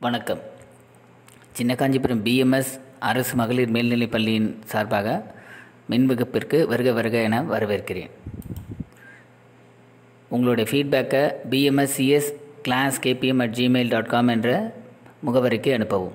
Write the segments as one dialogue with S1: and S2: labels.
S1: வணக்கம் சின்ன காஞ்சிபுரம் பிஎம்எஸ் அரசு மகளிர் மேல்நிலைப் பள்ளியின் சார்பாக மின்வகுப்பிற்கு வருக வருக என வரவேற்கிறேன் உங்களுடைய ஃபீட்பேக்கை BMSCS class KPM at Gmail dot com என்ற முகவரிக்கு அனுப்பவும்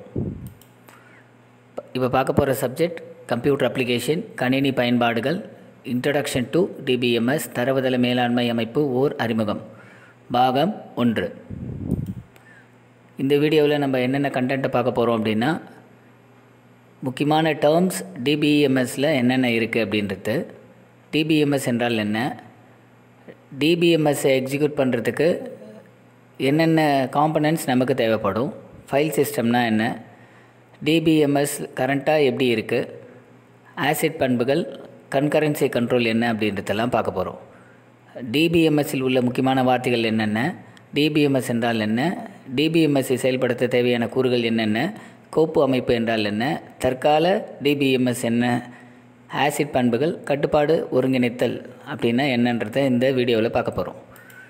S1: இப்போ பார்க்க போகிற சப்ஜெக்ட் கம்ப்யூட்டர் அப்ளிகேஷன் கணினி பயன்பாடுகள் இன்ட்ரடக்ஷன் டு டிபிஎம்எஸ் தரவுதள மேலாண்மை அமைப்பு ஓர் அறிமுகம் பாகம் ஒன்று இந்த வீடியோவில் நம்ம என்னென்ன கண்டென்ட்டை பார்க்க போகிறோம் அப்படின்னா முக்கியமான டேர்ம்ஸ் டிபிஎம்எஸில் என்னென்ன இருக்குது அப்படின்றது டிபிஎம்எஸ் என்றால் என்ன டிபிஎம்எஸ்ஸை எக்ஸிக்யூட் பண்ணுறதுக்கு என்னென்ன காம்பனன்ட்ஸ் நமக்கு தேவைப்படும் ஃபைல் சிஸ்டம்னா என்ன டிபிஎம்எஸ் கரண்ட்டாக எப்படி இருக்குது ஆசிட் பண்புகள் கன்கரன்சி கண்ட்ரோல் என்ன அப்படின்றதெல்லாம் பார்க்க போகிறோம் டிபிஎம்எஸ்ஸில் உள்ள முக்கியமான வார்த்தைகள் என்னென்ன டிபிஎம்எஸ் என்றால் என்ன டிபிஎம்எஸ்ஸை செயல்படுத்த தேவையான கூறுகள் என்னென்ன கோப்பு அமைப்பு என்றால் என்ன தற்கால டிபிஎம்எஸ் என்ன ஆசிட் பண்புகள் கட்டுப்பாடு ஒருங்கிணைத்தல் அப்படின்னா என்னன்றதை இந்த வீடியோவில் பார்க்க போகிறோம்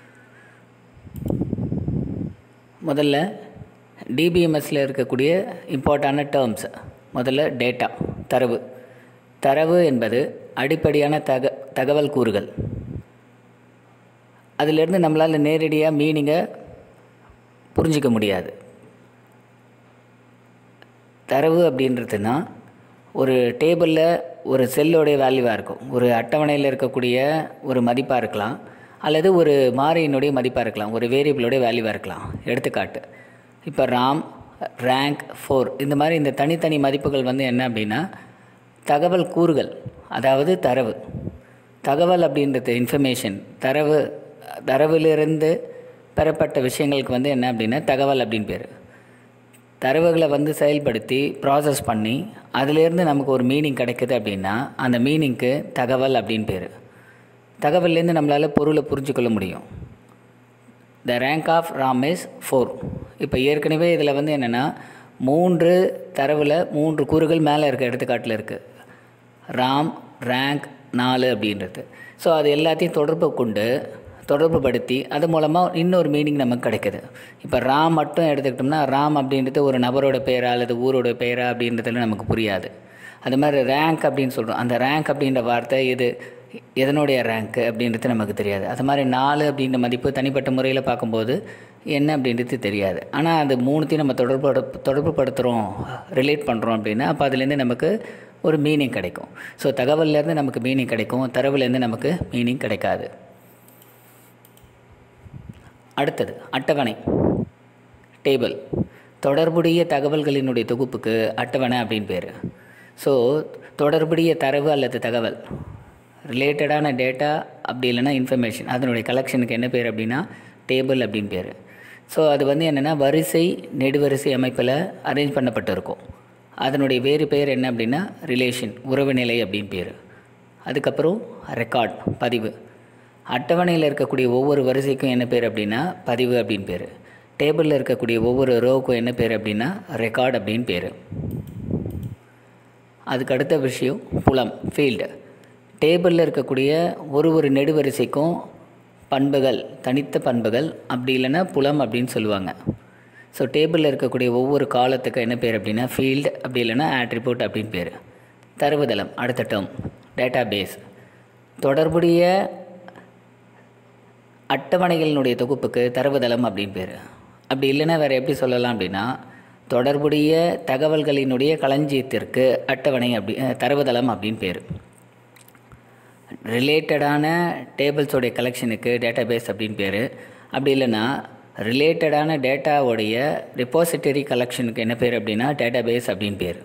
S1: முதல்ல டிபிஎம்எஸில் இருக்கக்கூடிய இம்பார்ட்டான டேர்ம்ஸ் முதல்ல டேட்டா தரவு தரவு என்பது அடிப்படையான தக தகவல் கூறுகள் அதிலிருந்து நம்மளால் நேரடியாக மீனிங்கை புரிஞ்சிக்க முடியாது தரவு அப்படின்றதுனா ஒரு டேபிளில் ஒரு செல்லோடைய வேல்யூவாக இருக்கும் ஒரு அட்டவணையில் இருக்கக்கூடிய ஒரு மதிப்பாக இருக்கலாம் அல்லது ஒரு மாறியினுடைய மதிப்பாக இருக்கலாம் ஒரு வேரியபிளோடைய வேல்யூவாக இருக்கலாம் எடுத்துக்காட்டு இப்போ ராம் ரேங்க் ஃபோர் இந்த மாதிரி இந்த தனித்தனி மதிப்புகள் வந்து என்ன அப்படின்னா தகவல் கூறுகள் அதாவது தரவு தகவல் அப்படின்றது இன்ஃபர்மேஷன் தரவு தரவிலிருந்து பெறப்பட்ட விஷயங்களுக்கு வந்து என்ன அப்படின்னா தகவல் அப்படின்னு பேர் தரவுகளை வந்து செயல்படுத்தி ப்ராசஸ் பண்ணி அதிலேருந்து நமக்கு ஒரு மீனிங் கிடைக்குது அப்படின்னா அந்த மீனிங்க்கு தகவல் அப்படின்னு பேர் தகவல்லேருந்து நம்மளால் பொருளை புரிஞ்சுக்கொள்ள முடியும் the rank of RAM is four இப்போ ஏற்கனவே இதில் வந்து என்னென்னா மூன்று தரவில் மூன்று கூறுகள் மேலே இருக்க எடுத்துக்காட்டில் இருக்குது ராம் ரேங்க் நாலு அப்படின்றது ஸோ அது எல்லாத்தையும் தொடர்பு கொண்டு தொடர்பு படுத்தி அது மூலமாக இன்னொரு மீனிங் நமக்கு கிடைக்குது இப்போ ராம் மட்டும் எடுத்துக்கிட்டோம்னா ராம் அப்படின்றது ஒரு நபரோட பேரா அல்லது ஊரோட பேரா அப்படின்றதுல நமக்கு புரியாது அது மாதிரி ரேங்க் அப்படின்னு சொல்கிறோம் அந்த ரேங்க் அப்படின்ற வார்த்தை இது எதனுடைய ரேங்க்கு அப்படின்றது நமக்கு தெரியாது அது மாதிரி நாலு அப்படின்ற மதிப்பு தனிப்பட்ட முறையில் பார்க்கும்போது என்ன அப்படின்றது தெரியாது ஆனால் அது மூணுத்தையும் நம்ம தொடர்பு தொடர்பு படுத்துகிறோம் ரிலேட் பண்ணுறோம் அப்படின்னா அப்போ அதுலேருந்து நமக்கு ஒரு மீனிங் கிடைக்கும் ஸோ தகவல்லேருந்து நமக்கு மீனிங் கிடைக்கும் தரவுலேருந்து நமக்கு மீனிங் கிடைக்காது அடுத்தது அட்டவணை டேபிள் தொடர்புடைய தகவல்களினுடைய தொகுப்புக்கு அட்டவணை அப்படின்னு பேர் ஸோ தொடர்புடைய தரவு அல்லது தகவல் ரிலேட்டடான டேட்டா அப்படி இல்லைன்னா இன்ஃபர்மேஷன் அதனுடைய கலெக்ஷனுக்கு என்ன பேர் அப்படின்னா டேபிள் அப்படின்னு பேர் ஸோ அது வந்து என்னென்னா வரிசை நெடுவரிசை அமைப்பில் அரேஞ்ச் பண்ணப்பட்டிருக்கும் அதனுடைய வேறு பெயர் என்ன அப்படின்னா ரிலேஷன் உறவுநிலை அப்படின்னு பேர் அதுக்கப்புறம் ரெக்கார்ட் பதிவு அட்டவணையில் இருக்கக்கூடிய ஒவ்வொரு வரிசைக்கும் என்ன பேர் அப்படின்னா பதிவு அப்படின்னு பேர் டேபிளில் இருக்கக்கூடிய ஒவ்வொரு ரோவுக்கும் என்ன பேர் அப்படின்னா ரெக்கார்ட் அப்படின்னு பேர் அதுக்கு அடுத்த விஷயம் புலம் ஃபீல்டு டேபிளில் இருக்கக்கூடிய ஒரு ஒரு நெடுவரிசைக்கும் பண்புகள் தனித்த பண்புகள் அப்படி இல்லைன்னா புலம் அப்படின்னு சொல்லுவாங்க ஸோ டேபிளில் இருக்கக்கூடிய ஒவ்வொரு காலத்துக்கு என்ன பேர் அப்படின்னா ஃபீல்டு அப்படி இல்லைன்னா ஆட்ரிபியூட் அப்படின்னு பேர் தரவுதளம் அடுத்த டேர்ம் டேட்டா பேஸ் தொடர்புடைய அட்டவணைகளினுடைய தொகுப்புக்கு தரவுதளம் அப்படின்னு பேர் அப்படி இல்லைன்னா வேறு எப்படி சொல்லலாம் அப்படின்னா தொடர்புடைய தகவல்களினுடைய களஞ்சியத்திற்கு அட்டவணை அப்படி தரவுதளம் அப்படின்னு பேர் ரிலேட்டடான டேபிள்ஸோடைய கலெக்ஷனுக்கு டேட்டா பேஸ் அப்படின்னு பேர் அப்படி இல்லைன்னா ரிலேட்டடான டேட்டாவுடைய ரிப்போசிட்டரி கலெக்ஷனுக்கு என்ன பேர் அப்படின்னா டேட்டா பேஸ் அப்படின்னு பேர்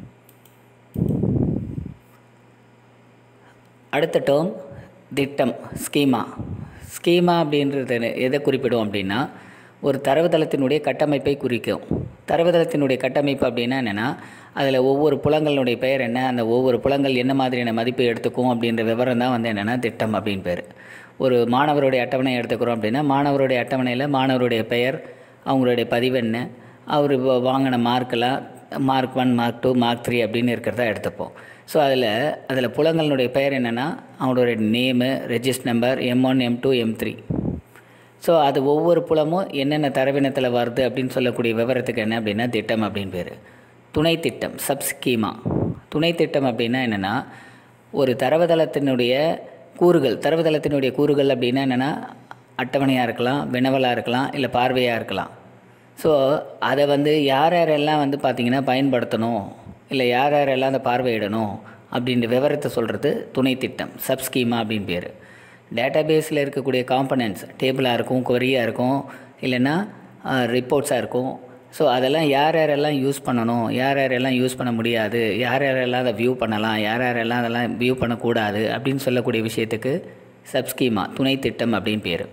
S1: அடுத்த டேர்ம் திட்டம் ஸ்கீமா ஸ்கீமா அப்படின்றது எதை குறிப்பிடும் அப்படின்னா ஒரு தரவுதளத்தினுடைய கட்டமைப்பை குறிக்கும் தரவுதளத்தினுடைய கட்டமைப்பு அப்படின்னா என்னென்னா அதில் ஒவ்வொரு புலங்களுடைய பெயர் என்ன அந்த ஒவ்வொரு புலங்கள் என்ன மாதிரியான மதிப்பை எடுத்துக்கும் அப்படின்ற விவரம் தான் வந்து என்னென்னா திட்டம் அப்படின்னு பேர் ஒரு மாணவருடைய அட்டவணை எடுத்துக்கிறோம் அப்படின்னா மாணவருடைய அட்டவணையில் மாணவருடைய பெயர் அவங்களுடைய பதிவு என்ன அவர் வாங்கின மார்க்கெல்லாம் mark one mark two mark three அப்படின்னு இருக்கிறதா எடுத்துப்போம் ஸோ அதில் அதில் புலங்களுடைய பெயர் என்னென்னா அவங்களுடைய name register number M one M two M three so அது ஒவ்வொரு புலமும் என்னென்ன தரவினத்தில் வருது அப்படின்னு சொல்லக்கூடிய விவரத்துக்கு என்ன அப்படின்னா திட்டம் அப்படின்னு பேர் துணை திட்டம் சப்ஸ்கீமா துணை திட்டம் அப்படின்னா என்னென்னா ஒரு தரவுதளத்தினுடைய கூறுகள் தரவுதளத்தினுடைய கூறுகள் அப்படின்னா என்னென்னா அட்டவணையாக இருக்கலாம் வினவலாக இருக்கலாம் இல்லை பார்வையாக இருக்கலாம் ஸோ அதை வந்து யார் யாரெல்லாம் வந்து பார்த்திங்கன்னா பயன்படுத்தணும் இல்லை யார் யாரெல்லாம் அந்த பார்வையிடணும் அப்படின்ற விவரத்தை சொல்கிறது துணை திட்டம் சப்ஸ்கீமா அப்படின்னு பேர் டேட்டாபேஸில் இருக்கக்கூடிய காம்பனன்ட்ஸ் டேபிளாக இருக்கும் கொரியாக இருக்கும் இல்லைன்னா ரிப்போர்ட்ஸாக இருக்கும் ஸோ அதெல்லாம் யார் யாரெல்லாம் யூஸ் பண்ணணும் யார் யாரெல்லாம் யூஸ் பண்ண முடியாது யார் யாரெல்லாம் அதை வியூ பண்ணலாம் யார் யாரெல்லாம் அதெல்லாம் வியூ பண்ணக்கூடாது அப்படின்னு சொல்லக்கூடிய விஷயத்துக்கு சப்ஸ்கீமா துணை திட்டம் அப்படின்னு பேர்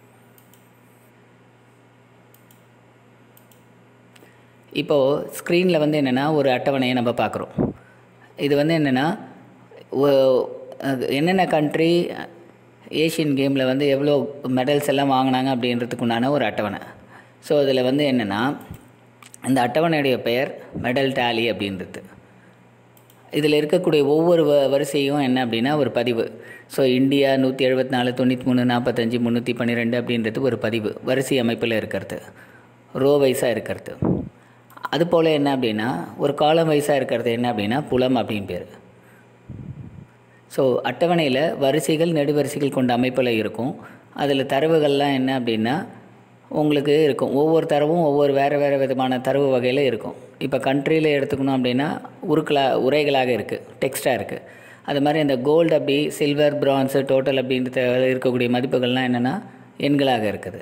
S1: இப்போது ஸ்க்ரீனில் வந்து என்னென்னா ஒரு அட்டவணையை நம்ம பார்க்குறோம் இது வந்து என்னென்னா என்னென்ன கண்ட்ரி ஏஷியன் கேமில் வந்து எவ்வளோ மெடல்ஸ் எல்லாம் வாங்கினாங்க அப்படின்றதுக்கு உண்டான ஒரு அட்டவணை ஸோ இதில் வந்து என்னென்னா இந்த அட்டவணையுடைய பெயர் மெடல் டேலி அப்படின்றது இதில் இருக்கக்கூடிய ஒவ்வொரு வ வரிசையும் என்ன அப்படின்னா ஒரு பதிவு ஸோ இந்தியா நூற்றி எழுபத்தி நாலு தொண்ணூற்றி மூணு நாற்பத்தஞ்சு முந்நூற்றி பன்னிரெண்டு அப்படின்றது ஒரு பதிவு வரிசை அமைப்பில் இருக்கிறது ரோ வைஸாக இருக்கிறது அதுபோல் என்ன அப்படின்னா ஒரு காலம் வைஸாக இருக்கிறது என்ன அப்படின்னா புலம் அப்படின்னு பேர் ஸோ அட்டவணையில் வரிசைகள் நெடுவரிசைகள் கொண்ட அமைப்பில் இருக்கும் அதில் தரவுகள்லாம் என்ன அப்படின்னா உங்களுக்கு இருக்கும் ஒவ்வொரு தரவும் ஒவ்வொரு வேறு வேறு விதமான தரவு வகையில் இருக்கும் இப்போ கண்ட்ரியில் எடுத்துக்கணும் அப்படின்னா உருக்களா உரைகளாக இருக்குது டெக்ஸ்ட்டாக இருக்குது அது மாதிரி அந்த கோல்டு அப்படி சில்வர் பிரான்ஸு டோட்டல் அப்படின்றது இருக்கக்கூடிய மதிப்புகள்லாம் என்னென்னா எண்களாக இருக்குது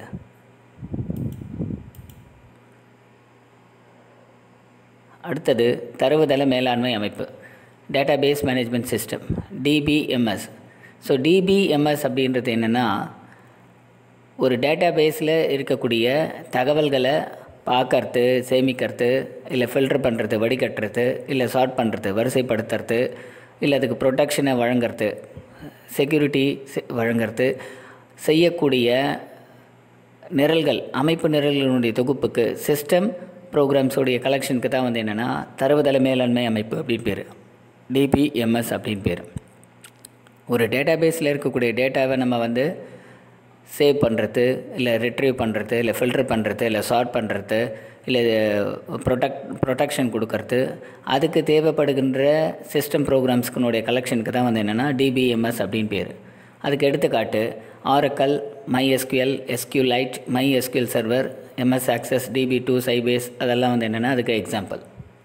S1: அடுத்தது தரவுதள மேலாண்மை அமைப்பு database management system DBMS so DBMS அப்படின்றது என்னென்னா ஒரு டேட்டாபேஸில் இருக்கக்கூடிய தகவல்களை பார்க்கறது சேமிக்கிறது இல்லை ஃபில்டர் பண்ணுறது வடிகட்டுறது இல்லை சார்ட் பண்ணுறது வரிசைப்படுத்துறது இல்லை அதுக்கு ப்ரொடெக்ஷனை வழங்குறது செக்யூரிட்டி வழங்குறது செய்யக்கூடிய நிரல்கள் அமைப்பு நிரல்களுடைய தொகுப்புக்கு சிஸ்டம் ப்ரோக்ராம்ஸோடைய கலெக்ஷனுக்கு தான் வந்து என்னென்னா தரவுதள மேலாண்மை அமைப்பு அப்படின்னு பேர் டிபிஎம்எஸ் அப்படின்னு பேர் ஒரு டேட்டாபேஸில் இருக்கக்கூடிய டேட்டாவை நம்ம வந்து சேவ் பண்ணுறது இல்லை ரிட்ரீவ் பண்ணுறது இல்லை ஃபில்டர் பண்ணுறது இல்லை சார்ட் பண்ணுறது இல்லை ப்ரொடெக்ட் ப்ரொடெக்ஷன் கொடுக்கறது அதுக்கு தேவைப்படுகின்ற சிஸ்டம் ப்ரோக்ராம்ஸ்க்குனுடைய கலெக்ஷனுக்கு தான் வந்து என்னென்னா டிபிஎம்எஸ் அப்படின்னு பேர் அதுக்கு எடுத்துக்காட்டு Oracle My SQL SQLite My SQL Server MS Access DB two Sybase அதெல்லாம் வந்து என்னென்னா அதுக்கு எக்ஸாம்பிள்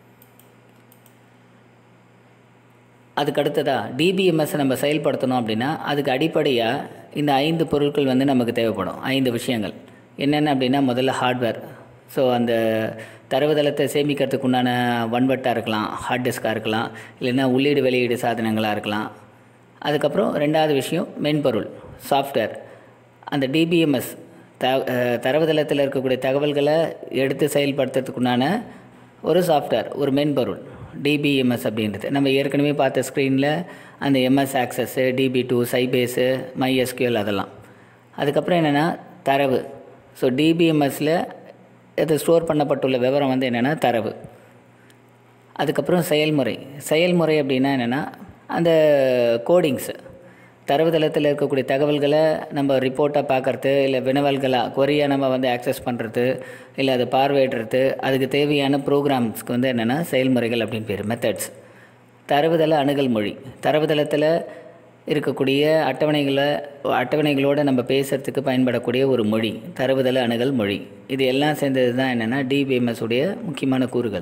S1: அதுக்கு அடுத்ததாக டிபிஎம்எஸ் நம்ம செயல்படுத்தணும் அப்படின்னா அதுக்கு அடிப்படையாக இந்த ஐந்து பொருட்கள் வந்து நமக்கு தேவைப்படும் ஐந்து விஷயங்கள் என்னென்ன அப்படின்னா முதல்ல ஹார்ட்வேர் ஸோ அந்த தரவுதளத்தை சேமிக்கிறதுக்கு உண்டான வன்வட்டாக இருக்கலாம் ஹார்ட் டிஸ்காக இருக்கலாம் இல்லைன்னா உள்ளீடு வெளியீடு சாதனங்களாக இருக்கலாம் அதுக்கப்புறம் ரெண்டாவது விஷயம் மென்பொருள் சாஃப்ட்வேர் அந்த டிபிஎம்எஸ் த தரவுதளத்தில் இருக்கக்கூடிய தகவல்களை எடுத்து செயல்படுத்துறதுக்குண்டான ஒரு சாஃப்ட்வேர் ஒரு மென்பொருள் டிபிஎம்எஸ் அப்படின்றது நம்ம ஏற்கனவே பார்த்த ஸ்க்ரீனில் அந்த MS Access DB two Sybase My SQL அதெல்லாம் அதுக்கப்புறம் என்னென்னா தரவு ஸோ டிபிஎம்எஸில் இது ஸ்டோர் பண்ணப்பட்டுள்ள விவரம் வந்து என்னென்னா தரவு அதுக்கப்புறம் செயல்முறை செயல்முறை அப்படின்னா என்னென்னா அந்த கோடிங்ஸு தரவுதளத்தில் இருக்கக்கூடிய தகவல்களை நம்ம ரிப்போர்ட்டாக பார்க்குறது இல்லை வினவல்களாக கொரியாக நம்ம வந்து ஆக்சஸ் பண்ணுறது இல்லை அதை பார்வையிடுறது அதுக்கு தேவையான ப்ரோக்ராம்ஸ்க்கு வந்து என்னென்னா செயல்முறைகள் அப்படின்னு பேர் மெத்தட்ஸ் தரவுதள அணுகல் மொழி தரவுதளத்தில் இருக்கக்கூடிய அட்டவணைகளை அட்டவணைகளோடு நம்ம பேசுகிறதுக்கு பயன்படக்கூடிய ஒரு மொழி தரவுதள அணுகல் மொழி இது எல்லாம் சேர்ந்தது தான் என்னென்னா டிபிஎம்எஸ் உடைய முக்கியமான கூறுகள்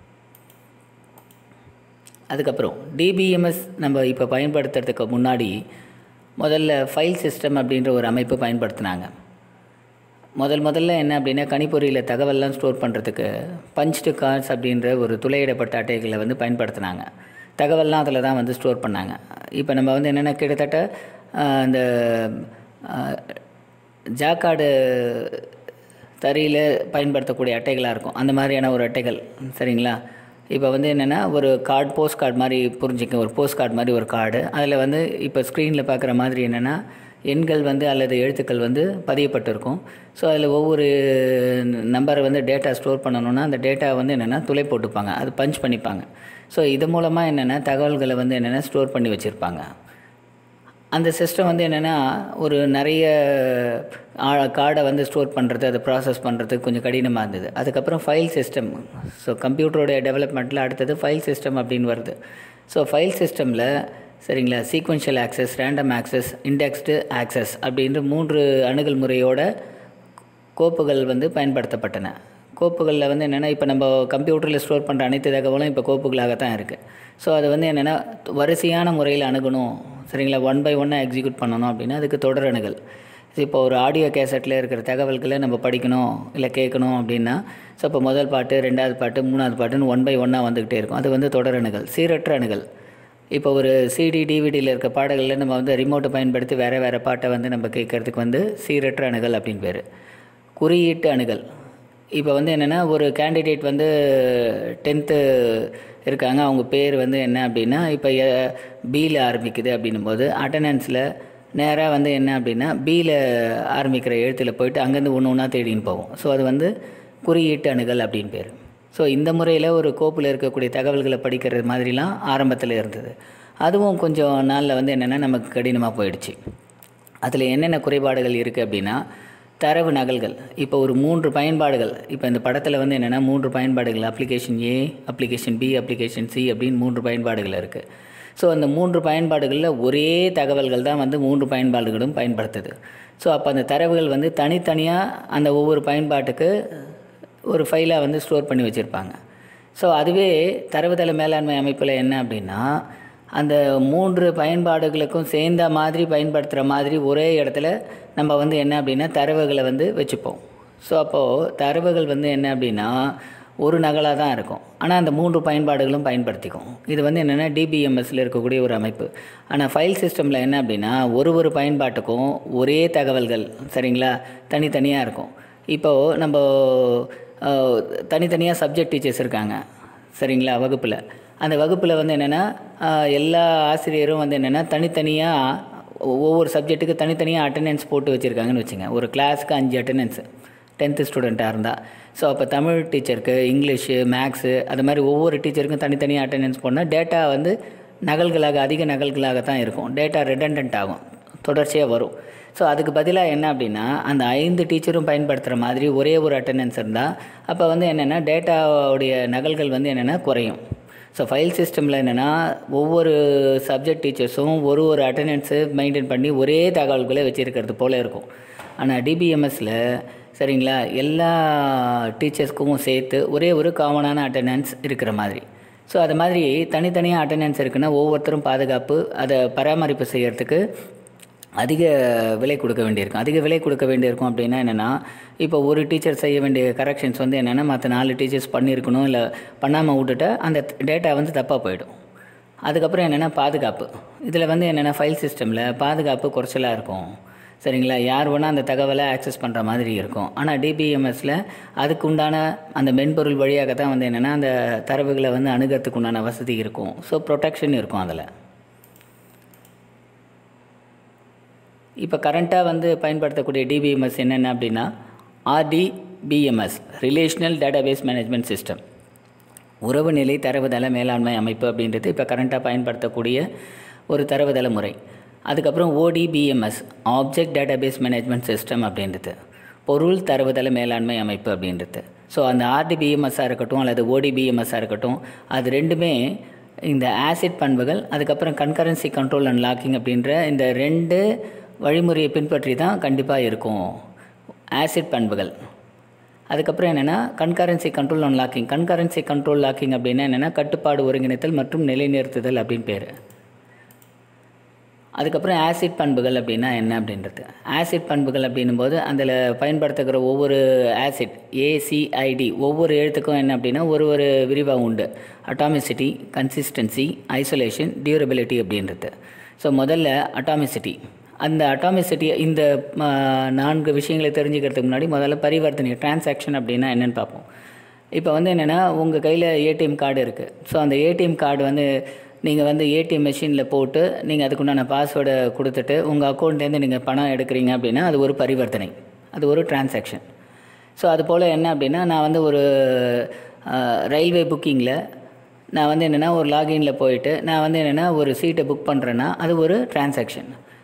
S1: அதுக்கப்புறம் டிபிஎம்எஸ் நம்ம இப்போ பயன்படுத்துறதுக்கு முன்னாடி முதல்ல ஃபைல் சிஸ்டம் அப்படின்ற ஒரு அமைப்பு பயன்படுத்தினாங்க முதல் முதல்ல என்ன அப்படின்னா கணிப்பொறியில் தகவல்லாம் ஸ்டோர் பண்ணுறதுக்கு பஞ்ச்டு கார்ட்ஸ் அப்படின்ற ஒரு துளையிடப்பட்ட அட்டைகளை வந்து பயன்படுத்தினாங்க தகவல்லாம் அதில் தான் வந்து ஸ்டோர் பண்ணாங்க இப்போ நம்ம வந்து என்னென்ன கிட்டத்தட்ட இந்த ஜாக்காடு தறியில் பயன்படுத்தக்கூடிய அட்டைகளாக இருக்கும் அந்த மாதிரியான ஒரு அட்டைகள் சரிங்களா இப்போ வந்து என்னென்னா ஒரு கார்டு போஸ்ட் கார்டு மாதிரி புரிஞ்சுக்க ஒரு போஸ்ட் கார்டு மாதிரி ஒரு கார்டு அதில் வந்து இப்போ ஸ்க்ரீனில் பார்க்குற மாதிரி என்னென்னா எண்கள் வந்து அல்லது எழுத்துக்கள் வந்து பதியப்பட்டிருக்கும் ஸோ அதில் ஒவ்வொரு நம்பரை வந்து டேட்டா ஸ்டோர் பண்ணணுன்னா அந்த டேட்டா வந்து என்னென்னா துளை போட்டுப்பாங்க அது பஞ்ச் பண்ணிப்பாங்க ஸோ இது மூலமாக என்னென்னா தகவல்களை வந்து என்னென்னா ஸ்டோர் பண்ணி வச்சுருப்பாங்க அந்த சிஸ்டம் வந்து என்னென்னா ஒரு நிறைய கார்டை வந்து ஸ்டோர் பண்ணுறது அதை ப்ராசஸ் பண்ணுறதுக்கு கொஞ்சம் கடினமாக இருந்தது அதுக்கப்புறம் ஃபைல் சிஸ்டம் ஸோ கம்ப்யூட்டரோடைய டெவலப்மெண்ட்டில் அடுத்தது ஃபைல் சிஸ்டம் அப்படின்னு வருது ஸோ ஃபைல் சிஸ்டமில் சரிங்களா sequential access random access indexed access அப்படின்ற மூன்று அணுகல் முறையோட கோப்புகள் வந்து பயன்படுத்தப்பட்டன கோப்புகளில் வந்து என்னென்னா இப்போ நம்ம கம்ப்யூட்டரில் ஸ்டோர் பண்ணுற அனைத்து தகவலும் இப்போ கோப்புகளாக தான் இருக்குது ஸோ அது வந்து என்னென்னா வரிசையான முறையில் அணுகணும் சரிங்களா ஒன் பை ஒன்னாக எக்ஸிக்யூட் பண்ணணும் அப்படின்னா அதுக்கு தொடர் அணுகல் இப்போ ஒரு ஆடியோ கேசட்டில் இருக்கிற தகவல்களை நம்ம படிக்கணும் இல்லை கேட்கணும் அப்படின்னா ஸோ இப்போ முதல் பாட்டு ரெண்டாவது பாட்டு மூணாவது பாட்டுன்னு ஒன் பை ஒன்னாக வந்துக்கிட்டே இருக்கும் அது வந்து தொடர் அணுகல் சீரற்ற அணுகல் இப்போ ஒரு சிடி டிவிடியில் இருக்க பாடல்களில் நம்ம வந்து ரிமோட்டை பயன்படுத்தி வேறு வேறு பாட்டை வந்து நம்ம கேட்குறதுக்கு வந்து சீரற்ற அணுகல் அப்படின்னு பேர் குறியீட்டு அணுகல் இப்போ வந்து என்னென்னா ஒரு கேண்டிடேட் வந்து டென்த்து இருக்காங்க அவங்க பேர் வந்து என்ன அப்படின்னா இப்போ பியில் ஆரம்பிக்குது அப்படின்னும் போது அட்டண்டன்ஸில் நேராக வந்து என்ன அப்படின்னா பியில் ஆரம்பிக்கிற எழுத்தில் போயிட்டு அங்கேருந்து ஒன்று ஒன்றா தேடின்னு போவோம் ஸோ அது வந்து குறியீட்டு அணுகல் அப்படின்னு பேர் ஸோ இந்த முறையில் ஒரு கோப்பில் இருக்கக்கூடிய தகவல்களை படிக்கிறது மாதிரிலாம் ஆரம்பத்தில் இருந்தது அதுவும் கொஞ்சம் நாளில் வந்து என்னென்னா நமக்கு கடினமாக போயிடுச்சு அதில் என்னென்ன குறைபாடுகள் இருக்குது அப்படின்னா தரவு நகல்கள் இப்போ ஒரு மூன்று பயன்பாடுகள் இப்போ இந்த படத்தில் வந்து என்னென்னா மூன்று பயன்பாடுகள் application A application B application C அப்படின்னு மூன்று பயன்பாடுகள் இருக்குது ஸோ அந்த மூன்று பயன்பாடுகளில் ஒரே தகவல்கள் தான் வந்து மூன்று பயன்பாடுகளும் பயன்படுத்துது ஸோ அப்போ அந்த தரவுகள் வந்து தனித்தனியாக அந்த ஒவ்வொரு பயன்பாட்டுக்கு ஒரு ஃபைலாக வந்து ஸ்டோர் பண்ணி வச்சுருப்பாங்க ஸோ அதுவே தரவுதள மேலாண்மை அமைப்பில் என்ன அப்படின்னா அந்த மூன்று பயன்பாடுகளுக்கும் சேர்ந்த மாதிரி பயன்படுத்துகிற மாதிரி ஒரே இடத்துல நம்ம வந்து என்ன அப்படின்னா தரவுகளை வந்து வச்சுப்போம் ஸோ அப்போது தரவுகள் வந்து என்ன அப்படின்னா ஒரு நகலாக தான் இருக்கும் ஆனால் அந்த மூன்று பயன்பாடுகளும் பயன்படுத்திக்கும் இது வந்து என்னென்னா டிபிஎம்எஸ்ல இருக்கக்கூடிய ஒரு அமைப்பு ஆனால் ஃபைல் சிஸ்டமில் என்ன அப்படின்னா ஒரு ஒரு பயன்பாட்டுக்கும் ஒரே தகவல்கள் சரிங்களா தனித்தனியாக இருக்கும் இப்போது நம்ம அஹ், தனித்தனியாக சப்ஜெக்ட் டீச்சர்ஸ் இருக்காங்க சரிங்களா வகுப்பில் அந்த வகுப்பில் வந்து என்னென்னா எல்லா ஆசிரியரும் வந்து என்னென்னா தனித்தனியாக ஒவ்வொரு சப்ஜெக்ட்டுக்கு தனித்தனியாக அட்டெண்டன்ஸ் போட்டு வச்சுருக்காங்கன்னு வச்சுங்க ஒரு கிளாஸுக்கு அஞ்சு அட்டெண்டன்ஸு டென்த்து ஸ்டூடெண்ட்டாக இருந்தால் ஸோ அப்போ தமிழ் டீச்சருக்கு இங்கிலீஷு மேக்ஸு அது மாதிரி ஒவ்வொரு டீச்சருக்கும் தனித்தனியாக அட்டெண்டன்ஸ் போனால் டேட்டா வந்து நகல்களாக அதிக நகல்களாக தான் இருக்கும் டேட்டா ரிடண்டன்ட் ஆகும் தொடர்ச்சியாக வரும் ஸோ அதுக்கு பதிலாக என்ன அப்படின்னா அந்த ஐந்து டீச்சரும் பயன்படுத்துகிற மாதிரி ஒரே ஒரு அட்டெண்டன்ஸ் இருந்தால் அப்போ வந்து என்னென்னா டேட்டாவுடைய நகல்கள் வந்து என்னென்னா குறையும் ஸோ ஃபைல் சிஸ்டமில் என்னென்னா ஒவ்வொரு சப்ஜெக்ட் டீச்சர்ஸும் ஒரு ஒரு அட்டெண்டன்ஸு மெயின்டைன் பண்ணி ஒரே தகவல்களை வச்சுருக்கிறது போல் இருக்கும் ஆனால் டிபிஎம்எஸில் சரிங்களா எல்லா டீச்சர்ஸ்க்கும் சேர்த்து ஒரே ஒரு காமனான அட்டெண்டன்ஸ் இருக்கிற மாதிரி ஸோ அது மாதிரி தனித்தனியாக அட்டெண்டன்ஸ் இருக்குன்னா ஒவ்வொருத்தரும் பாதுகாப்பு அதை பராமரிப்பு செய்கிறதுக்கு அதிக விலை கொடுக்க வேண்டியிருக்கும் அதிக விலை கொடுக்க வேண்டியிருக்கும் அப்படின்னா என்னென்னா இப்போ ஒரு டீச்சர் செய்ய வேண்டிய கரெக்ஷன்ஸ் வந்து என்னென்னா மற்ற நாலு டீச்சர்ஸ் பண்ணியிருக்கணும் இல்லை பண்ணாமல் விட்டுட்டா அந்த டேட்டா வந்து தப்பாக போயிடும் அதுக்கப்புறம் என்னென்னா பாதுகாப்பு இதில் வந்து என்னென்னா ஃபைல் சிஸ்டமில் பாதுகாப்பு குறைச்சலாக இருக்கும் சரிங்களா யார் வேணால் அந்த தகவலை ஆக்சஸ் பண்ணுற மாதிரி இருக்கும் ஆனால் டிபிஎம்எஸில் அதுக்கு உண்டான அந்த மென்பொருள் வழியாக தான் வந்து என்னென்னா அந்த தரவுகளை வந்து அணுகிறதுக்கு உண்டான வசதி இருக்கும் ஸோ ப்ரொடெக்ஷன் இருக்கும் அதில் இப்போ கரண்ட்டாக வந்து பயன்படுத்தக்கூடிய டிபிஎம்எஸ் என்னென்ன அப்படின்னா RDBMS relational database management system உறவுநிலை தரவுதள மேலாண்மை அமைப்பு அப்படின்றது இப்போ கரண்ட்டாக பயன்படுத்தக்கூடிய ஒரு தரவுதள முறை அதுக்கப்புறம் ODBMS object database management system அப்படின்றது பொருள் தரவுதள மேலாண்மை அமைப்பு அப்படின்றது ஸோ அந்த ஆர்டிபிஎம்எஸ்ஸாக இருக்கட்டும் அல்லது ஓடிபிஎம்எஸ்ஸாக இருக்கட்டும் அது ரெண்டுமே இந்த ஆசிட் பண்புகள் அதுக்கப்புறம் கன்கரன்சி கண்ட்ரோல் அண்ட் லாக்கிங் அப்படின்ற இந்த ரெண்டு வழிமுறையை பின்பற்றி தான் கண்டிப்பாக இருக்கும் ஆசிட் பண்புகள் அதுக்கப்புறம் என்னென்னா concurrency control and locking concurrency control locking அப்படின்னா என்னென்னா கட்டுப்பாடு ஒருங்கிணைத்தல் மற்றும் நிலைநிறுத்துதல் அப்படின்னு பேர் அதுக்கப்புறம் ஆசிட் பண்புகள் அப்படின்னா என்ன அப்படின்றது ஆசிட் பண்புகள் அப்படின்னும் போது அதில் பயன்படுத்துகிற ஒவ்வொரு ஆசிட் ஏசிஐடி ஒவ்வொரு எழுத்துக்கும் என்ன அப்படின்னா ஒரு ஒரு விரிவாக உண்டு அட்டாமிசிட்டி கன்சிஸ்டன்சி ஐசோலேஷன் டியூரபிலிட்டி அப்படின்றது ஸோ முதல்ல அட்டாமிசிட்டி அந்த அட்டாமிசிட்டி இந்த ம, நான்கு விஷயங்களை தெரிஞ்சுக்கிறதுக்கு முன்னாடி முதல்ல பரிவர்த்தனை டிரான்சாக்ஷன் அப்படின்னா என்னென்னு பார்ப்போம் இப்போ வந்து என்னென்னா உங்கள் கையில் ஏடிஎம் கார்டு இருக்குது ஸோ அந்த ஏடிஎம் கார்டு வந்து நீங்கள் வந்து ஏடிஎம் மெஷினில் போட்டு நீங்கள் அதுக்குண்டான பாஸ்வேர்டை கொடுத்துட்டு உங்கள் அக்கௌண்ட்லேருந்து நீங்கள் பணம் எடுக்கிறீங்க அப்படின்னா அது ஒரு பரிவர்த்தனை அது ஒரு டிரான்சாக்ஷன் ஸோ அது போல் என்ன அப்படின்னா நான் வந்து ஒரு ரயில்வே புக்கிங்கில் நான் வந்து என்னென்னா ஒரு லாகின்ல போயிட்டு நான் வந்து என்னென்னா ஒரு சீட்டை புக் பண்ணுறேன்னா அது ஒரு டிரான்சாக்ஷன்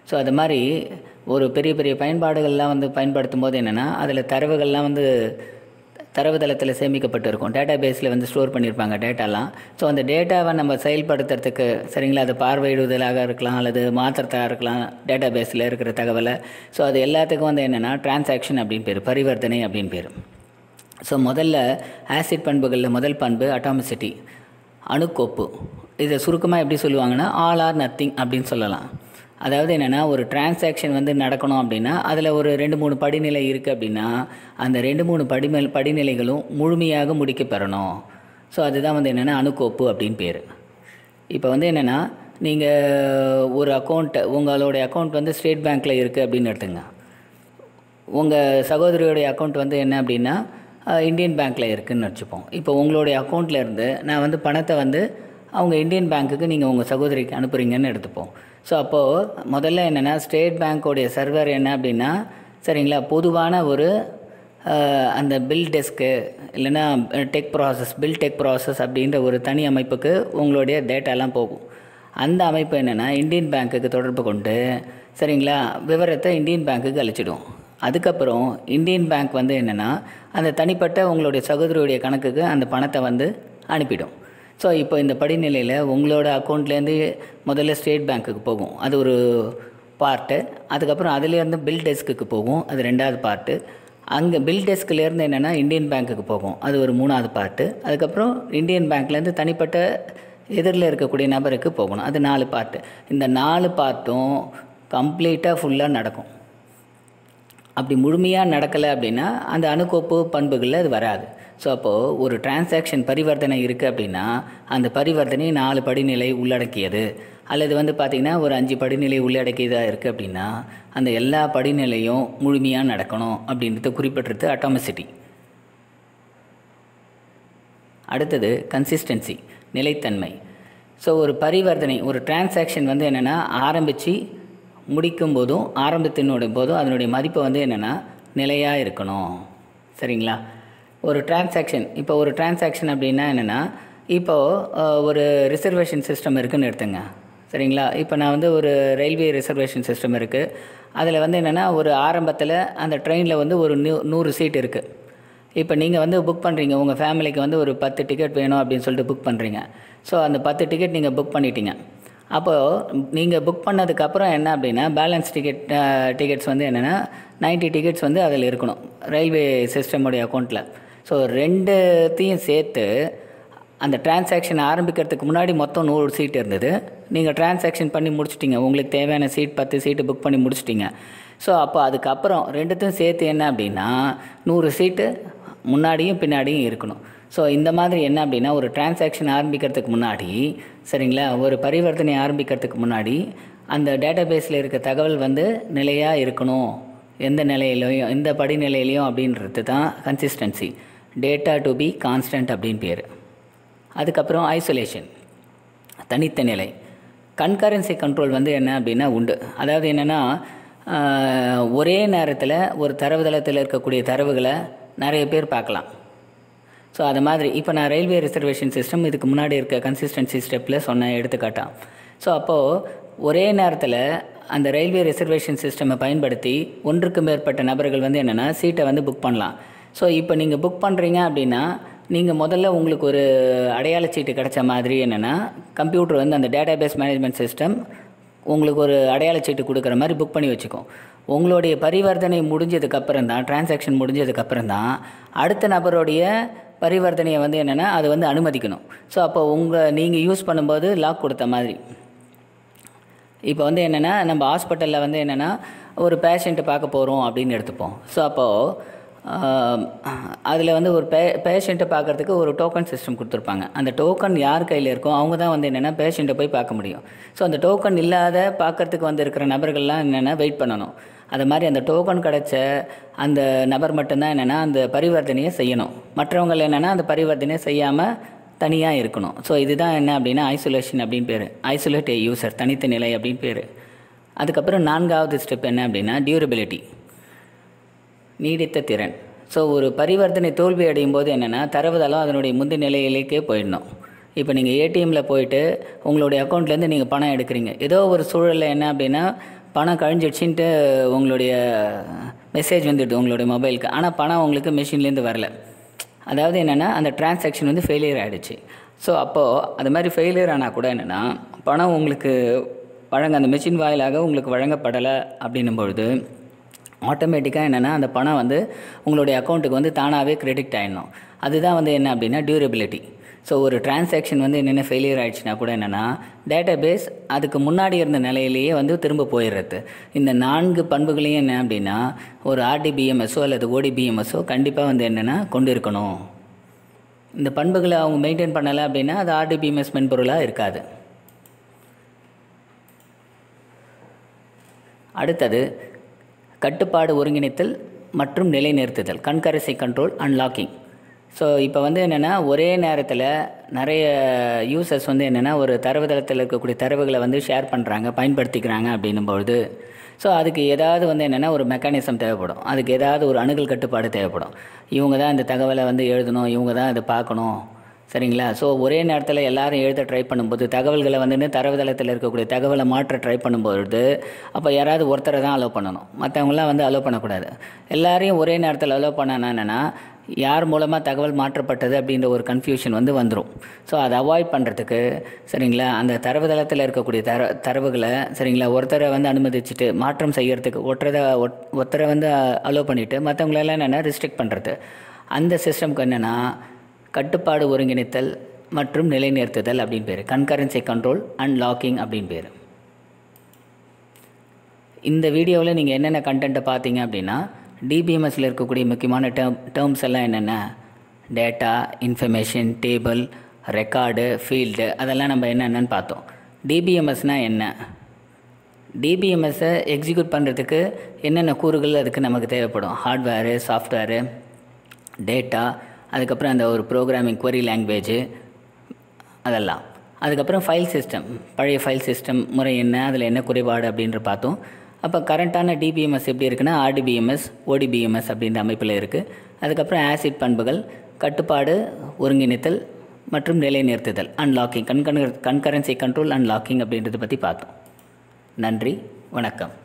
S1: ஸோ அது மாதிரி ஒரு பெரிய பெரிய பயன்பாடுகள்லாம் வந்து பயன்படுத்தும் போது என்னென்னா அதில் தரவுகள்லாம் வந்து தரவுதளத்தில் சேமிக்கப்பட்டு இருக்கும் டேட்டா பேஸில் வந்து ஸ்டோர் பண்ணியிருப்பாங்க டேட்டாலாம் ஸோ அந்த டேட்டாவை நம்ம செயல்படுத்துறதுக்கு சரிங்களா அது பார்வையிடுதலாக இருக்கலாம் அல்லது மாத்திரத்தாக இருக்கலாம் டேட்டா பேஸில் இருக்கிற தகவலை ஸோ அது எல்லாத்துக்கும் வந்து என்னென்னா டிரான்சாக்ஷன் அப்படின்னு பேர் பரிவர்த்தனை அப்படின்னு பேர் ஸோ முதல்ல ஆசிட் பண்புகளில் முதல் பண்பு அட்டாமிசிட்டி அணுக்கோப்பு இதை சுருக்கமாக எப்படி சொல்லுவாங்கன்னா ஆல் ஆர் நத்திங் அப்படின்னு சொல்லலாம் அதாவது என்னென்னா ஒரு டிரான்சாக்ஷன் வந்து நடக்கணும் அப்படின்னா அதில் ஒரு ரெண்டு மூணு படிநிலை இருக்குது அப்படின்னா அந்த ரெண்டு மூணு படிம படிநிலைகளும் முழுமையாக முடிக்க பெறணும் ஸோ அதுதான் வந்து என்னென்னா அணுக்கோப்பு அப்படின்னு பேர் இப்போ வந்து என்னென்னா நீங்கள் ஒரு அக்கௌண்ட்டை உங்களுடைய அக்கௌண்ட் வந்து ஸ்டேட் பேங்க்கில் இருக்குது அப்படின்னு எடுத்துங்க உங்கள் சகோதரியோடைய அக்கௌண்ட் வந்து என்ன அப்படின்னா அஹ், இந்தியன் பேங்க்கில் இருக்குதுன்னு வச்சுப்போம் இப்போ உங்களுடைய அக்கௌண்ட்டில் இருந்து நான் வந்து பணத்தை வந்து அவங்க இந்தியன் பேங்க்குக்கு நீங்கள் உங்கள் சகோதரிக்கு அனுப்புகிறீங்கன்னு எடுத்துப்போம் ஸோ அப்போது முதல்ல என்னென்னா ஸ்டேட் பேங்க்கோடைய சர்வர் என்ன அப்படின்னா சரிங்களா பொதுவான ஒரு அஹ், அந்த பில் டெஸ்க்கு இல்லைன்னா Tech Process Bill Tech Process அப்படின்ற ஒரு தனி அமைப்புக்கு உங்களுடைய டேட்டாலாம் போகும் அந்த அமைப்பு என்னென்னா இந்தியன் பேங்க்குக்கு தொடர்பு கொண்டு சரிங்களா விவரத்தை இந்தியன் பேங்க்குக்கு அழிச்சிடும் அதுக்கப்புறம் இந்தியன் பேங்க் வந்து என்னென்னா அந்த தனிப்பட்ட உங்களுடைய சகோதரியுடைய கணக்குக்கு அந்த பணத்தை வந்து அனுப்பிடும் ஸோ இப்போ இந்த படிநிலையில் உங்களோட அக்கௌண்ட்லேருந்து முதல்ல ஸ்டேட் பேங்க்குக்கு போகும் அது ஒரு பார்ட்டு அதுக்கப்புறம் அதுலேருந்து பில் டெஸ்க்குக்கு போகும் அது ரெண்டாவது பார்ட்டு அங்கே பில் டெஸ்க்லேருந்து என்னென்னா இந்தியன் பேங்க்குக்கு போகும் அது ஒரு மூணாவது பார்ட்டு அதுக்கப்புறம் இந்தியன் பேங்க்லேருந்து தனிப்பட்ட எதிரில் இருக்கக்கூடிய நபருக்கு போகணும் அது நாலு பார்ட்டு இந்த நாலு பார்ட்டும் கம்ப்ளீட்டாக ஃபுல்லாக நடக்கும் அப்படி முழுமையாக நடக்கலை அப்படின்னா அந்த அணுக்கோப்பு பண்புகளில் அது வராது ஸோ அப்போது ஒரு டிரான்சாக்ஷன் பரிவர்த்தனை இருக்குது அப்படின்னா அந்த பரிவர்த்தனை நாலு படிநிலை உள்ளடக்கியது அல்லது வந்து பார்த்திங்கன்னா ஒரு அஞ்சு படிநிலை உள்ளடக்கியதாக இருக்குது அப்படின்னா அந்த எல்லா படிநிலையும் முழுமையாக நடக்கணும் அப்படின்றத குறிப்பிட்றது அட்டாமிசிட்டி அடுத்தது கன்சிஸ்டன்சி நிலைத்தன்மை ஸோ ஒரு பரிவர்த்தனை ஒரு டிரான்சாக்ஷன் வந்து என்னென்னா ஆரம்பித்து முடிக்கும் போதும் ஆரம்பத்தினுடைய போதும் அதனுடைய மதிப்பு வந்து என்னென்னா நிலையாக இருக்கணும் சரிங்களா ஒரு டிரான்சாக்ஷன் இப்போ ஒரு டிரான்சாக்ஷன் அப்படின்னா என்னென்னா இப்போது ஒரு ரிசர்வேஷன் சிஸ்டம் இருக்குன்னு எடுத்துங்க சரிங்களா இப்போ நான் வந்து ஒரு ரயில்வே ரிசர்வேஷன் சிஸ்டம் இருக்குது அதில் வந்து என்னென்னா ஒரு ஆரம்பத்தில் அந்த ட்ரெயினில் வந்து ஒரு நூ நூறு சீட் இருக்குது இப்போ நீங்கள் வந்து புக் பண்ணுறீங்க உங்கள் ஃபேமிலிக்கு வந்து ஒரு பத்து டிக்கெட் வேணும் அப்படின்னு சொல்லிட்டு புக் பண்ணுறீங்க ஸோ அந்த பத்து டிக்கெட் நீங்கள் புக் பண்ணிட்டீங்க அப்போது நீங்கள் புக் பண்ணதுக்கப்புறம் என்ன அப்படின்னா பேலன்ஸ் டிக்கெட் டிக்கெட்ஸ் வந்து என்னென்னா 90 டிக்கெட்ஸ் வந்து அதில் இருக்கணும் ரயில்வே சிஸ்டமுடைய அக்கௌண்ட்டில் ஸோ ரெண்டுத்தையும் சேர்த்து அந்த டிரான்சாக்ஷன் ஆரம்பிக்கிறதுக்கு முன்னாடி மொத்தம் நூறு சீட் இருந்தது நீங்கள் டிரான்சாக்ஷன் பண்ணி முடிச்சிட்டிங்க உங்களுக்கு தேவையான சீட் பத்து சீட்டு புக் பண்ணி முடிச்சிட்டிங்க ஸோ அப்போ அதுக்கப்புறம் ரெண்டுத்தையும் சேர்த்து என்ன அப்படின்னா நூறு சீட்டு முன்னாடியும் பின்னாடியும் இருக்கணும் ஸோ இந்த மாதிரி என்ன அப்படின்னா ஒரு டிரான்சாக்ஷன் ஆரம்பிக்கிறதுக்கு முன்னாடி சரிங்களா ஒரு பரிவர்த்தனை ஆரம்பிக்கிறதுக்கு முன்னாடி அந்த டேட்டா பேஸில் இருக்க தகவல் வந்து நிலையாக இருக்கணும் எந்த நிலையிலையும் எந்த படிநிலையிலையும் அப்படின்றது தான் consistency data to be constant அப்படின்னு பேர் அதுக்கப்புறம் ஐசோலேஷன் தனித்த நிலை கன்கரன்சி கண்ட்ரோல் வந்து என்ன அப்படின்னா உண்டு அதாவது என்னென்னா ஒரே நேரத்தில் ஒரு தரவுதளத்தில் இருக்கக்கூடிய தரவுகளை நிறைய பேர் பார்க்கலாம் ஸோ அது மாதிரி இப்போ நான் ரயில்வே ரிசர்வேஷன் சிஸ்டம் இதுக்கு முன்னாடி இருக்க கன்சிஸ்டன்சி ஸ்டெப்பில் சொன்ன எடுத்துக்காட்டான் ஸோ அப்போது ஒரே நேரத்தில் அந்த ரயில்வே ரிசர்வேஷன் சிஸ்டமை பயன்படுத்தி ஒன்றுக்கு மேற்பட்ட நபர்கள் வந்து என்னென்னா சீட்டை வந்து புக் பண்ணலாம் ஸோ இப்போ நீங்கள் புக் பண்ணுறீங்க அப்படின்னா நீங்கள் முதல்ல உங்களுக்கு ஒரு அடையாள சீட்டு கிடைச்ச மாதிரி என்னென்னா கம்ப்யூட்டர் வந்து அந்த டேட்டா பேஸ் மேனேஜ்மெண்ட் சிஸ்டம் உங்களுக்கு ஒரு அடையாள சீட்டு கொடுக்குற மாதிரி புக் பண்ணி வச்சுக்கோம் உங்களுடைய பரிவர்த்தனை முடிஞ்சதுக்கப்புறம் தான் டிரான்சாக்ஷன் முடிஞ்சதுக்கப்புறம் தான் அடுத்த நபருடைய பரிவர்த்தனையை வந்து என்னென்னா அது வந்து அனுமதிக்கணும் ஸோ அப்போ உங்கள் நீங்கள் யூஸ் பண்ணும்போது லாக் கொடுத்த மாதிரி இப்போ வந்து என்னென்னா நம்ம ஹாஸ்பிட்டலில் வந்து என்னென்னா ஒரு பேஷண்ட்டை பார்க்க போகிறோம் அப்படின்னு எடுத்துப்போம் ஸோ அப்போது அதில் வந்து ஒரு பே பேஷண்ட்டை பார்க்குறதுக்கு ஒரு டோக்கன் சிஸ்டம் கொடுத்துருப்பாங்க அந்த டோக்கன் யார் கையில் இருக்கோ அவங்க தான் வந்து என்னென்னா பேஷண்ட்டை போய் பார்க்க முடியும் ஸோ அந்த டோக்கன் இல்லாத பார்க்கறதுக்கு வந்து இருக்கிற நபர்கள்லாம் என்னென்னா வெயிட் பண்ணணும் அது மாதிரி அந்த டோக்கன் கிடச்ச அந்த நபர் மட்டும்தான் என்னென்னா அந்த பரிவர்த்தனையை செய்யணும் மற்றவங்க என்னென்னா அந்த பரிவர்த்தனையை செய்யாமல் தனியாக இருக்கணும் ஸோ இதுதான் என்ன அப்படின்னா ஐசோலேஷன் அப்படின்னு பேர் ஐசோலேட் ஏ யூசர் தனித்த நிலை அப்படின்னு பேர் அதுக்கப்புறம் நான்காவது ஸ்டெப் என்ன அப்படின்னா டியூரபிலிட்டி நீடித்த திறன் ஸோ ஒரு பரிவர்த்தனை தோல்வி அடையும் போது என்னென்னா தரவுதளம் அதனுடைய முந்தைய நிலையிலேக்கே போயிடணும் இப்போ நீங்கள் ஏடிஎம்மில் போயிட்டு உங்களுடைய அக்கௌண்ட்லேருந்து நீங்கள் பணம் எடுக்கிறீங்க ஏதோ ஒரு சூழலில் என்ன அப்படின்னா பணம் கழிஞ்சிடுச்சின்ட்டு உங்களுடைய மெசேஜ் வந்துடுது உங்களுடைய மொபைலுக்கு ஆனால் பணம் உங்களுக்கு மிஷின்லேருந்து வரல அதாவது என்னென்னா அந்த டிரான்சாக்ஷன் வந்து ஃபெயிலியர் ஆகிடுச்சு ஸோ அப்போது அது மாதிரி ஃபெயிலியர் ஆனால் கூட என்னென்னா பணம் உங்களுக்கு வழங்க அந்த மிஷின் வாயிலாக உங்களுக்கு வழங்கப்படலை அப்படின்னும் பொழுது ஆட்டோமேட்டிக்காக என்னென்னா அந்த பணம் வந்து உங்களுடைய அக்கௌண்ட்டுக்கு வந்து தானாகவே கிரெடிட் ஆகிடணும் அதுதான் வந்து என்ன அப்படின்னா டியூரபிலிட்டி ஸோ ஒரு டிரான்சாக்ஷன் வந்து என்னென்ன ஃபெயிலியர் ஆயிடுச்சுன்னா கூட என்னென்னா டேட்டா பேஸ் அதுக்கு முன்னாடி இருந்த நிலையிலேயே வந்து திரும்ப போயிடுறது இந்த நான்கு பண்புகளையும் என்ன அப்படின்னா ஒரு ஆர்டிபிஎம்எஸோ அல்லது ஓடிபிஎம்எஸோ கண்டிப்பாக வந்து என்னென்னா கொண்டு இருக்கணும் இந்த பண்புகளை அவங்க மெயின்டைன் பண்ணலை அப்படின்னா அது ஆர்டிபிஎம்எஸ் மென்பொருளாக இருக்காது அடுத்தது கட்டுப்பாடு ஒருங்கிணைத்தல் மற்றும் நிலைநிறுத்துதல் கண்கரசி கண்ட்ரோல் அன்லாக்கிங் ஸோ இப்போ வந்து என்னென்னா ஒரே நேரத்தில் நிறைய யூசர்ஸ் வந்து என்னென்னா ஒரு தரவுதளத்தில் இருக்கக்கூடிய தரவுகளை வந்து ஷேர் பண்ணுறாங்க பயன்படுத்திக்கிறாங்க அப்படின்னும் பொழுது ஸோ அதுக்கு ஏதாவது வந்து என்னென்னா ஒரு மெக்கானிசம் தேவைப்படும் அதுக்கு ஏதாவது ஒரு அணுகல் கட்டுப்பாடு தேவைப்படும் இவங்க தான் இந்த தகவலை வந்து எழுதணும் இவங்க தான் இதை பார்க்கணும் சரிங்களா ஸோ ஒரே நேரத்தில் எல்லாரும் எழுத ட்ரை பண்ணும்போது தகவல்களை வந்து தரவுதளத்தில் இருக்கக்கூடிய தகவலை மாற்ற ட்ரை பண்ணும்பொழுது அப்போ யாராவது ஒருத்தரை தான் அலோவ் பண்ணணும் மற்றவங்களாம் வந்து அலோவ் பண்ணக்கூடாது எல்லாரையும் ஒரே நேரத்தில் அலோவ் பண்ணனா என்னென்னா யார் மூலமாக தகவல் மாற்றப்பட்டது அப்படின்ற ஒரு கன்ஃபியூஷன் வந்து வந்துடும் ஸோ அதை அவாய்ட் பண்ணுறதுக்கு சரிங்களா அந்த தரவுதளத்தில் இருக்கக்கூடிய தர தரவுகளை சரிங்களா ஒருத்தரை வந்து அனுமதிச்சுட்டு மாற்றம் செய்யறதுக்கு ஒருத்தரை ஒருத்தரை வந்து அலோவ் பண்ணிவிட்டு மற்றவங்களெல்லாம் என்னென்னா ரிஸ்ட்ரிக்ட் பண்ணுறது அந்த சிஸ்டம்க்கு என்னென்னா கட்டுப்பாடு ஒருங்கிணைத்தல் மற்றும் நிலைநிறுத்துதல் அப்படின்னு பேர் கன்கரன்சி கண்ட்ரோல் அண்ட் லாக்கிங் அப்படின்னு பேர் இந்த வீடியோவில் நீங்கள் என்னென்ன கண்டென்ட்டை பார்த்தீங்க அப்படின்னா டிபிஎம்எஸில் இருக்கக்கூடிய முக்கியமான டேர்ம் டேர்ம்ஸ் எல்லாம் என்னென்ன data information table record field அதெல்லாம் நம்ம என்னென்னு பார்த்தோம் டிபிஎம்எஸ்னால் என்ன டிபிஎம்எஸ்ஸை எக்ஸிக்யூட் பண்ணுறதுக்கு என்னென்ன கூறுகள் அதுக்கு நமக்கு தேவைப்படும் ஹார்ட்வேரு சாஃப்ட்வேரு டேட்டா அதுக்கப்புறம் அந்த ஒரு ப்ரோக்ராமிங் query லாங்குவேஜு அதெல்லாம் அதுக்கப்புறம் ஃபைல் சிஸ்டம் பழைய ஃபைல் சிஸ்டம் முறை என்ன அதில் என்ன குறைபாடு அப்படின்ற பார்த்தோம் அப்போ கரண்ட்டான டிபிஎம்எஸ் எப்படி இருக்குன்னா ஆர்டிபிஎம்எஸ் ஓடிபிஎம்எஸ் அப்படின்ற அமைப்பில் இருக்குது அதுக்கப்புறம் ஆசிட் பண்புகள் கட்டுப்பாடு ஒருங்கிணைத்தல் மற்றும் நிலைநிறுத்துதல் அன்லாக்கிங் கண்கன் கன்கரன்சி கண்ட்ரோல் அன்லாக்கிங் அப்படின்றத பற்றி பார்த்தோம் நன்றி வணக்கம்